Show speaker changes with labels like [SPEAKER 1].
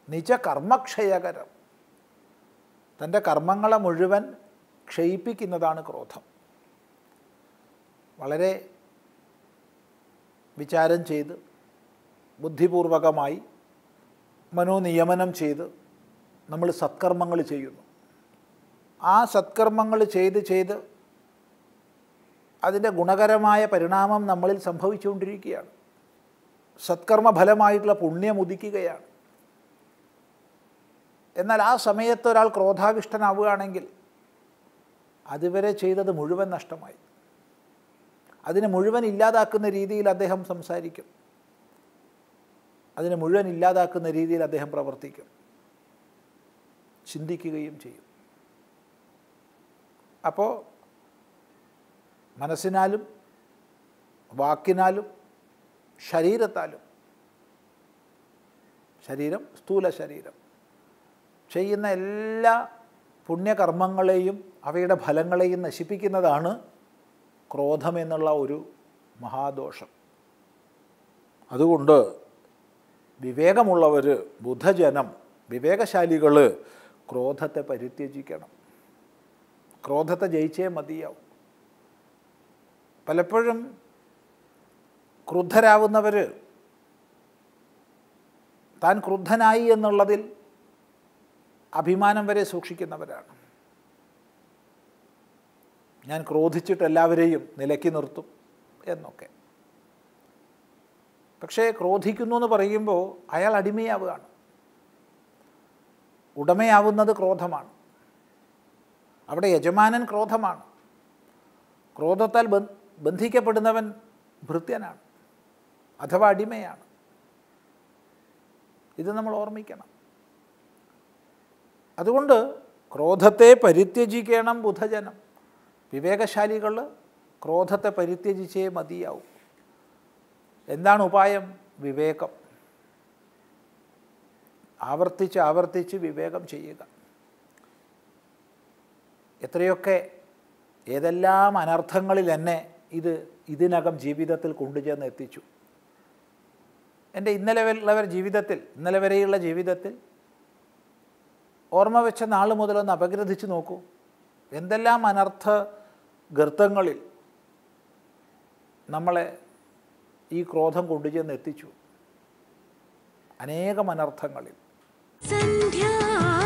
[SPEAKER 1] നിജ കർമ്മക്ഷയകരം തൻ്റെ കർമ്മങ്ങളെ മുഴുവൻ ക്ഷയിപ്പിക്കുന്നതാണ് ക്രോധം വളരെ വിചാരം ചെയ്ത് ബുദ്ധിപൂർവകമായി മനോനിയമനം ചെയ്ത് നമ്മൾ സത്കർമ്മങ്ങൾ ചെയ്യുന്നു ആ സത്കർമ്മങ്ങൾ ചെയ്ത് ചെയ്ത് അതിൻ്റെ ഗുണകരമായ പരിണാമം നമ്മളിൽ സംഭവിച്ചുകൊണ്ടിരിക്കുകയാണ് സത്കർമ്മ ഫലമായിട്ടുള്ള പുണ്യം ഉദിക്കുകയാണ് എന്നാൽ ആ സമയത്ത് ഒരാൾ ക്രോധാവിഷ്ടനാവുകയാണെങ്കിൽ അതുവരെ ചെയ്തത് മുഴുവൻ നഷ്ടമായി അതിനെ മുഴുവൻ ഇല്ലാതാക്കുന്ന രീതിയിൽ അദ്ദേഹം സംസാരിക്കും അതിനെ മുഴുവൻ ഇല്ലാതാക്കുന്ന രീതിയിൽ അദ്ദേഹം പ്രവർത്തിക്കും ചിന്തിക്കുകയും ചെയ്യും അപ്പോൾ മനസ്സിനാലും വാക്കിനാലും ശരീരത്താലും ശരീരം സ്ഥൂല ശരീരം ചെയ്യുന്ന എല്ലാ പുണ്യകർമ്മങ്ങളെയും അവയുടെ ഫലങ്ങളെയും നശിപ്പിക്കുന്നതാണ് ക്രോധമെന്നുള്ള ഒരു മഹാദോഷം അതുകൊണ്ട് വിവേകമുള്ളവർ ബുദ്ധജനം വിവേകശാലികൾ ക്രോധത്തെ പരിത്യജിക്കണം ക്രോധത്തെ ജയിച്ചേ മതിയാവും പലപ്പോഴും ക്രുദ്ധരാവുന്നവർ താൻ ക്രുദ്ധനായി എന്നുള്ളതിൽ അഭിമാനം വരെ സൂക്ഷിക്കുന്നവരാണ് ഞാൻ ക്രോധിച്ചിട്ട് എല്ലാവരെയും നിലയ്ക്ക് നിർത്തും എന്നൊക്കെ പക്ഷേ ക്രോധിക്കുന്നു എന്ന് പറയുമ്പോൾ അയാൾ അടിമയാവുകയാണ് ഉടമയാവുന്നത് ക്രോധമാണ് അവിടെ യജമാനൻ ക്രോധമാണ് ക്രോധത്താൽ ബ- ബന്ധിക്കപ്പെടുന്നവൻ ഭൃത്യനാണ് അഥവാ അടിമയാണ് ഇത് നമ്മൾ ഓർമ്മിക്കണം അതുകൊണ്ട് ക്രോധത്തെ പരിത്യജിക്കണം ബുധജനം വിവേകശാലികൾ ക്രോധത്തെ പരിത്യജിച്ചേ മതിയാവും എന്താണ് ഉപായം വിവേകം ആവർത്തിച്ച് ആവർത്തിച്ച് വിവേകം ചെയ്യുക എത്രയൊക്കെ ഏതെല്ലാം അനർത്ഥങ്ങളിൽ എന്നെ ഇത് ഇതിനകം ജീവിതത്തിൽ കൊണ്ടുചെന്ന് എത്തിച്ചു എൻ്റെ ഇന്നലെ ഉള്ളവർ ജീവിതത്തിൽ ഇന്നലെ വരെയുള്ള ജീവിതത്തിൽ ഓർമ്മ വെച്ച നാൾ മുതലൊന്ന് അപഗ്രഥിച്ച് നോക്കൂ എന്തെല്ലാം അനർത്ഥ ഗർത്തങ്ങളിൽ നമ്മളെ ഈ ക്രോധം കൊണ്ടുചെന്ന് എത്തിച്ചു അനേകം അനർത്ഥങ്ങളിൽ
[SPEAKER 2] സന്ധ്യാ